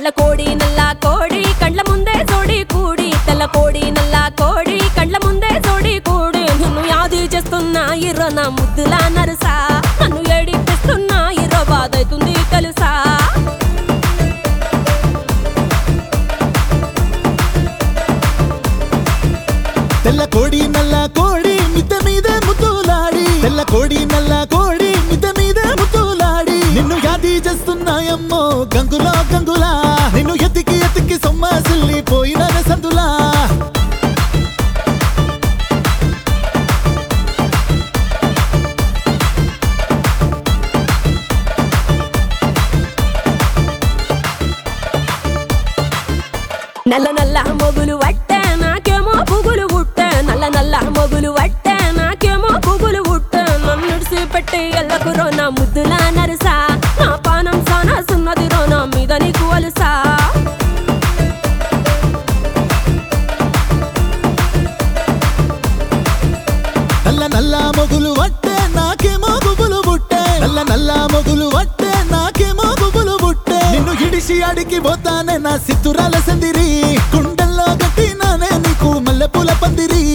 తెల్ల కోడి నల్ల కోడి కండ్ల ముందే జోడి కూడి తెల్ల కోడి నల్ల కోడి కండ్ల ముందే జోడి కూడి నిన్ను యాది చేస్తున్నా ఇరో నా ముద్దులా నరుసా నన్ను ఏడిపిస్తున్నా ఇరో బాధైతుంది తెలుసా తెల్ల కోడి నల్ల కోడి మిద్దె మీద ముద్దులాడి తెల్ల కోడి నల్ల కోడి మిద్దె మీద ముద్దులాడి నిన్ను యాది చేస్తున్నాయమ్మో గంగులా గంగులా నిన్ను ఎత్తికి ఎత్తికి సొమ్మాసిల్లి పోయిన సందులా నల్ల నల్ల మొగులు వట్టే నాకేమో పుగులు పుట్టే నల్ల నల్ల మొగులు వట్టే నాకేమో పుగులు పుట్టే నన్ను పెట్టి ఎల్లకు రోనా ముద్దులా నరుసా నా పానం సానా సున్నది రోనా మీద నీకు అలుసా నల్ల నల్ల మొగులు వట్టే నాకేమో గుబులు బుట్టే నల్ల నల్ల మొగులు వట్టే నాకేమో గుబులు బుట్టే నిన్ను ఇడిసి అడిగి పోతానే నా సిత్తురాల సందిరి గుండెల్లో గట్టినానే నీకు మల్లెపూల పందిరి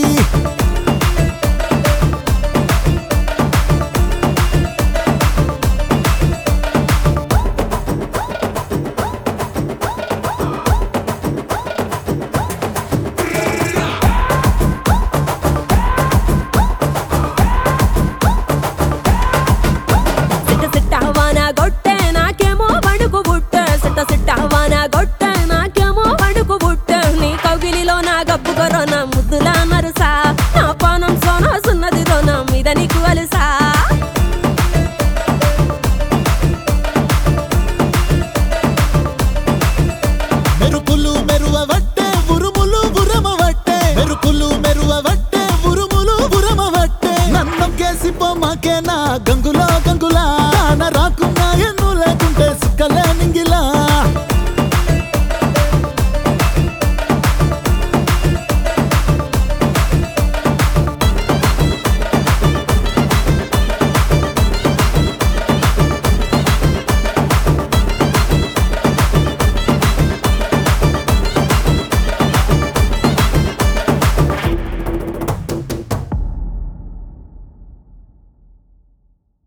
సిట్ట సిట్ట వాన గొట్టె నాకేమో వణుకు బుట్టె సిట్ట సిట్ట వాన గొట్టె నాకేమో వణుకు బుట్టె నీ కౌగిలిలో నా గబ్బు కరోనా ముద్దులా నరుసా నా పానం సోనా సున్నది రోనా మీద నీకు అలుసా మెరుపులు మెరువ వట్టే ఉరుములు ఉరమ వట్టే మెరుపులు మెరువ వట్టే ఉరుములు ఉరమ వట్టే నన్ను కేసి పొమ్మకే నా గంగులో గంగులో